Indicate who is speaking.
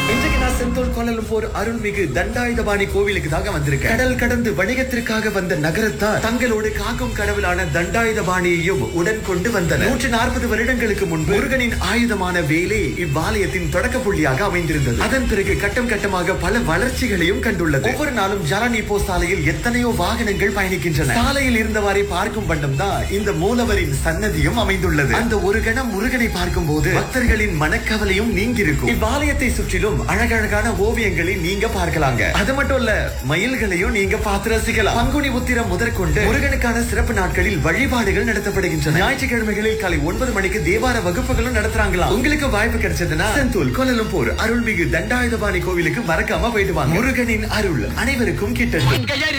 Speaker 1: இன்றைக்கு நான் செந்தூர் கோலலம்பூர் அருள்மிகு தண்டாயுதபாணி கோவிலுக்கு தாங்க வந்திருக்கேன் கடல் கடந்து வணிகத்திற்காக வந்த நகரத்தார் தங்களோடு காக்கும் கடவுளான தண்டாயுதபாணியையும் உடன் கொண்டு வந்தனர் நூற்று நாற்பது வருடங்களுக்கு முன்பு முருகனின் ஆயுதமான வேலே இவ்வாலயத்தின் தொடக்க புள்ளியாக அமைந்திருந்தது அதன் பிறகு கட்டம் கட்டமாக பல வளர்ச்சிகளையும் கண்டுள்ளது ஒவ்வொரு நாளும் ஜாரானிப்போ சாலையில் எத்தனையோ வாகனங்கள் பயணிக்கின்றன சாலையில் இருந்தவாறே பார்க்கும் வண்ணம் தான் இந்த மூலவரின் சன்னதியும் அமைந்துள்ளது அந்த ஒரு கணம் முருகனை பார்க்கும் போது பக்தர்களின் மனக்கவலையும் நீங்கிருக்கும் இவ்வாலயத்தை சுற்றிலும் அழகழகான ஓவியங்களை நீங்க பார்க்கலாங்க அது மட்டும் இல்ல மயில்களையும் நீங்க பார்த்து ரசிக்கலாம் பங்குனி உத்திரம் முதற்கொண்டு முருகனுக்கான சிறப்பு நாட்களில் வழிபாடுகள் நடத்தப்படுகின்றன ஞாயிற்றுக்கிழமைகளில் காலை ஒன்பது மணிக்கு தேவார வகுப்புகளும் நடத்துறாங்களாம் உங்களுக்கு வாய்ப்பு கிடைச்சதுன்னா செந்தூல் கோலலம்பூர் அருள்மிகு தண்டாயுதபாணி கோவிலுக்கு மறக்காம போயிட்டு வாங்க முருகனின் அருள் அனைவருக்கும் கிட்டட்டும்